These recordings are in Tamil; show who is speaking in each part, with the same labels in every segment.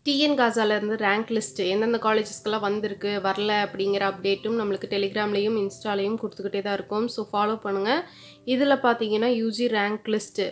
Speaker 1: டிஎன் காசாலேருந்து ரேங்க் லிஸ்ட்டு எந்தெந்த காலேஜஸ்க்கெல்லாம் வந்திருக்கு வரல அப்படிங்கிற அப்டேட்டும் நம்மளுக்கு டெலிகிராம்லேயும் இன்ஸ்டாலையும் கொடுத்துக்கிட்டே தான் இருக்கும் ஸோ ஃபாலோ பண்ணுங்கள் இதில் பார்த்தீங்கன்னா UG rank list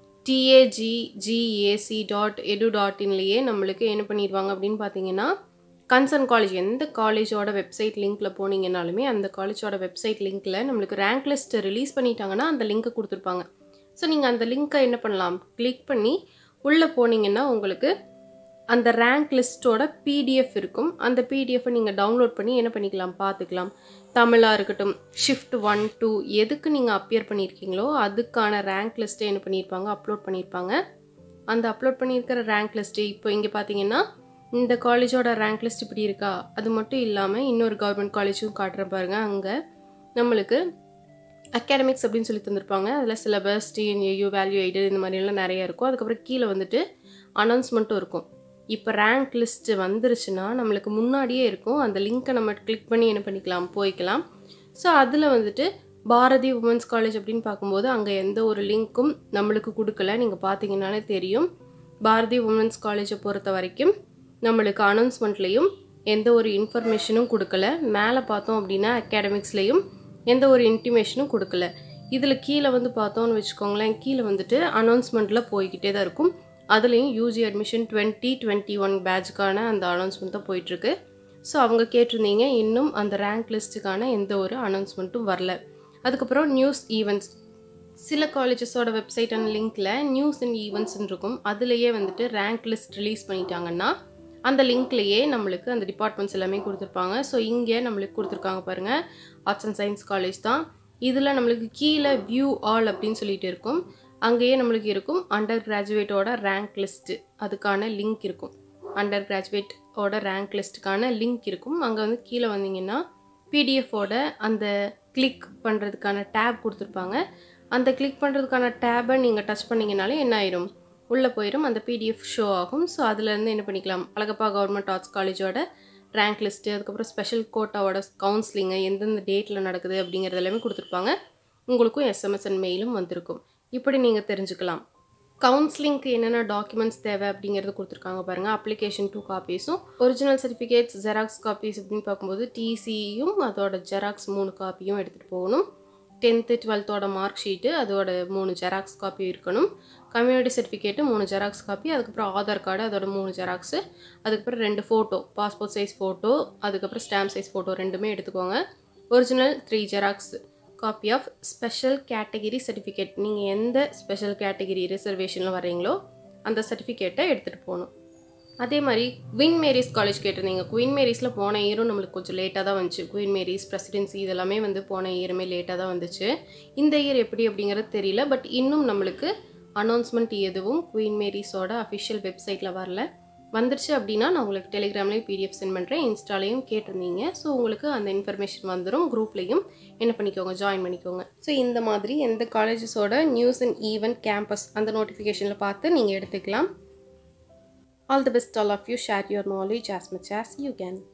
Speaker 1: TAGGAC dot edu dot இன்லேயே நம்மளுக்கு என்ன பண்ணிடுவாங்க அப்படின்னு பார்த்தீங்கன்னா கன்சர்ன் காலேஜ் எந்த காலேஜோட வெப்சைட் லிங்க்கில் போனீங்கனாலுமே அந்த காலேஜோட வெப்சைட் லிங்க்கில் நம்மளுக்கு ரேங்க் லிஸ்ட்டு ரிலீஸ் பண்ணிட்டாங்கன்னா அந்த லிங்க்கை கொடுத்துருப்பாங்க ஸோ நீங்கள் அந்த லிங்க்கை என்ன பண்ணலாம் கிளிக் பண்ணி உள்ளே போனீங்கன்னா உங்களுக்கு அந்த ரேங்க் லிஸ்ட்டோட பிடிஎஃப் இருக்கும் அந்த பிடிஎஃப்பை நீங்கள் டவுன்லோட் பண்ணி என்ன பண்ணிக்கலாம் பார்த்துக்கலாம் தமிழாக இருக்கட்டும் ஷிஃப்ட் ஒன் டூ எதுக்கு நீங்கள் அப்பியர் பண்ணியிருக்கீங்களோ அதுக்கான ரேங்க் லிஸ்ட்டை என்ன பண்ணியிருப்பாங்க அப்லோட் பண்ணியிருப்பாங்க அந்த அப்லோட் பண்ணியிருக்கிற ரேங்க் லிஸ்ட்டு இப்போ இங்கே பார்த்தீங்கன்னா இந்த காலேஜோட ரேங்க் லிஸ்ட் இப்படி இருக்கா அது மட்டும் இல்லாமல் இன்னொரு கவர்மெண்ட் காலேஜும் காட்டுற பாருங்க அங்கே நம்மளுக்கு அகாடமிக்ஸ் அப்படின்னு சொல்லி தந்திருப்பாங்க அதில் சிலபஸ் டிஎன்ஏயு வேல்யூ எய்டு இந்த மாதிரிலாம் நிறைய இருக்கும் அதுக்கப்புறம் கீழே வந்துட்டு அனௌன்ஸ்மெண்ட்டும் இருக்கும் இப்போ ரேங்க் லிஸ்ட்டு வந்துருச்சுன்னா நம்மளுக்கு முன்னாடியே இருக்கும் அந்த லிங்க்கை நம்ம கிளிக் பண்ணி என்ன பண்ணிக்கலாம் போய்க்கலாம் ஸோ அதில் வந்துட்டு பாரதி உமன்ஸ் காலேஜ் அப்படின்னு பார்க்கும்போது அங்கே எந்த ஒரு லிங்க்கும் நம்மளுக்கு கொடுக்கல நீங்கள் பார்த்தீங்கன்னாலே தெரியும் பாரதி உமன்ஸ் காலேஜை பொறுத்த வரைக்கும் நம்மளுக்கு அனௌன்ஸ்மெண்ட்லேயும் எந்த ஒரு இன்ஃபர்மேஷனும் கொடுக்கல மேலே பார்த்தோம் அப்படின்னா அகாடமிக்ஸ்லேயும் எந்த ஒரு இன்டிமேஷனும் கொடுக்கல இதில் கீழே வந்து பார்த்தோம்னு வச்சுக்கோங்களேன் கீழே வந்துட்டு அனௌன்ஸ்மெண்ட்டில் போய்கிட்டே தான் இருக்கும் அதுலேயும் UG admission twenty twenty one பேட்ச்க்கான அந்த அனௌன்ஸ்மெண்ட் தான் போயிட்டுருக்கு ஸோ அவங்க கேட்டிருந்தீங்க இன்னும் அந்த ரேங்க் லிஸ்ட்டுக்கான எந்த ஒரு அனௌன்ஸ்மெண்ட்டும் வரல அதுக்கப்புறம் நியூஸ் ஈவெண்ட்ஸ் சில காலேஜஸோட வெப்சைட் அண்ட் லிங்க்கில் நியூஸ் அண்ட் ஈவெண்ட்ஸ்னு இருக்கும் அதுலேயே வந்துட்டு ரேங்க் லிஸ்ட் ரிலீஸ் பண்ணிட்டாங்கன்னா அந்த லிங்க்லேயே நம்மளுக்கு அந்த டிபார்ட்மெண்ட்ஸ் எல்லாமே கொடுத்துருப்பாங்க ஸோ இங்கே நம்மளுக்கு கொடுத்துருக்காங்க பாருங்கள் ஆர்ட்ஸ் அண்ட் சயின்ஸ் காலேஜ் தான் இதில் நம்மளுக்கு கீழே வியூ ஆல் அப்படின்னு சொல்லிட்டு இருக்கும் அங்கேயே நம்மளுக்கு இருக்கும் அண்டர் கிராஜுவேட்டோட ரேங்க் லிஸ்ட்டு அதுக்கான லிங்க் இருக்கும் அண்டர் கிராஜுவேட்டோட ரேங்க் லிஸ்ட்டுக்கான லிங்க் இருக்கும் அங்கே வந்து கீழே வந்தீங்கன்னா பிடிஎஃபோட அந்த கிளிக் பண்ணுறதுக்கான டேப் கொடுத்துருப்பாங்க அந்த கிளிக் பண்ணுறதுக்கான டேபை நீங்கள் டச் பண்ணிங்கனாலே என்ன ஆயிரும் உள்ளே போயிடும் அந்த பிடிஎஃப் ஷோ ஆகும் ஸோ அதுலேருந்து என்ன பண்ணிக்கலாம் அழகப்பா கவர்மெண்ட் ஆர்ட்ஸ் காலேஜோட ரேங்க் லிஸ்ட்டு அதுக்கப்புறம் ஸ்பெஷல் கோட்டாவோட கவுன்சிலிங்கு எந்தெந்த டேட்டில் நடக்குது அப்படிங்கிறது எல்லாமே கொடுத்துருப்பாங்க உங்களுக்கும் எஸ்எம்எஸ் அண்ட் மெயிலும் வந்திருக்கும் இப்படி நீங்கள் தெரிஞ்சுக்கலாம் கவுன்சிலிங்க்கு என்னென்ன டாக்குமெண்ட்ஸ் தேவை அப்படிங்கிறது கொடுத்துருக்காங்க பாருங்கள் அப்ளிகேஷன் டூ காப்பீஸும் ஒரிஜினல் சர்டிஃபிகேட்ஸ் ஜெராக்ஸ் காப்பீஸ் அப்படின்னு பார்க்கும்போது டிசியும் அதோட ஜெராக்ஸ் மூணு காப்பியும் எடுத்துகிட்டு போகணும் டென்த்து டுவெல்த்தோட மார்க் ஷீட்டு அதோட மூணு ஜெராக்ஸ் காப்பி இருக்கணும் கம்யூனிட்டி சர்டிஃபிகேட்டு மூணு ஜெராக்ஸ் காப்பி அதுக்கப்புறம் ஆதார் கார்டு அதோட மூணு ஜெராக்ஸு அதுக்கப்புறம் ரெண்டு ஃபோட்டோ பாஸ்போர்ட் சைஸ் ஃபோட்டோ அதுக்கப்புறம் ஸ்டாம்ப் சைஸ் ஃபோட்டோ ரெண்டுமே எடுத்துக்கோங்க original three xerox copy of special category certificate நீங்கள் எந்த ஸ்பெஷல் கேட்டகிரி ரிசர்வேஷனில் வரீங்களோ அந்த சர்டிஃபிகேட்டை எடுத்துகிட்டு போகணும் அதே மாதிரி குயின் மேரிஸ் காலேஜ் கேட்டிருந்தீங்க குயின் மேரிஸில் போன இயரும் நம்மளுக்கு கொஞ்சம் லேட்டாக தான் வந்துச்சு குயின் மேரிஸ் பிரசிடென்சி இதெல்லாமே வந்து போன இயருமே லேட்டாக தான் வந்துச்சு இந்த இயர் எப்படி அப்படிங்கிறது தெரியல பட் இன்னும் நம்மளுக்கு அனௌன்ஸ்மெண்ட் எதுவும் குயின் மேரிஸோட அஃபிஷியல் வெப்சைட்டில் வரல வந்துருச்சு அப்படின்னா நான் உங்களுக்கு டெலிகிராம்லேயும் பிடிஎஃப் சென்ட் பண்ணுறேன் இன்ஸ்டாலையும் கேட்டிருந்தீங்க ஸோ உங்களுக்கு அந்த இன்ஃபர்மேஷன் வந்துடும் குரூப்லேயும் என்ன பண்ணிக்கோங்க ஜாயின் பண்ணிக்கோங்க ஸோ இந்த மாதிரி எந்த காலேஜஸோட நியூஸ் அண்ட் ஈவெண்ட் கேம்பஸ் அந்த நோட்டிஃபிகேஷனில் பார்த்து நீங்கள் எடுத்துக்கலாம் all the best all of you share your knowledge as much as you can